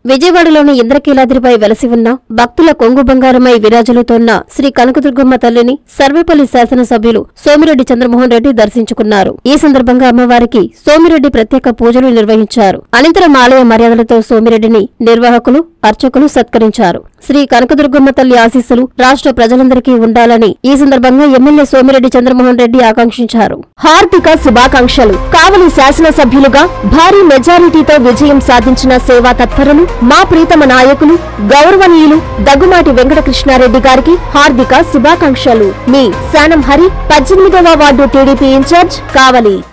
విజయవాడలోని ఇంద్రకీలాద్రిపై వెలసి ఉన్న భక్తుల కొంగు బంగారమై విరాజులుతోన్న శ్రీ కనకదుర్గమ్మ తల్లిని సర్వేపల్లి శాసనసభ్యులు సోమిరెడ్డి చంద్రమోహన్ రెడ్డి దర్శించుకున్నారు ఈ సందర్భంగా అమ్మవారికి సోమిరెడ్డి ప్రత్యేక పూజలు నిర్వహించారు అనంతరం ఆలయ మర్యాదలతో సోమిరెడ్డిని నిర్వాహకులు అర్చకులు సత్కరించారు శ్రీ కనకదుర్గమ్మ తల్లి ఆశీస్సులు రాష్ట్ర ప్రజలందరికీ ఉండాలని ఈ సందర్భంగా ఎమ్మెల్యే సోమిరెడ్డి చంద్రమోహన్ రెడ్డి ఆకాంక్షించారు హార్దిక శుభాకాంక్షలు కావలి శాసనసభ్యులుగా భారీ మెజారిటీతో విజయం సాధించిన సేవా తత్పరులు మా ప్రీతమ నాయకులు గౌరవనీయులు దగ్గుమాటి వెంకటకృష్ణారెడ్డి గారికి హార్దిక శుభాకాంక్షలు మీ శానం హరి పద్దెనిమిదవ వార్డు టీడీపీ ఇన్ఛార్జ్ కావలి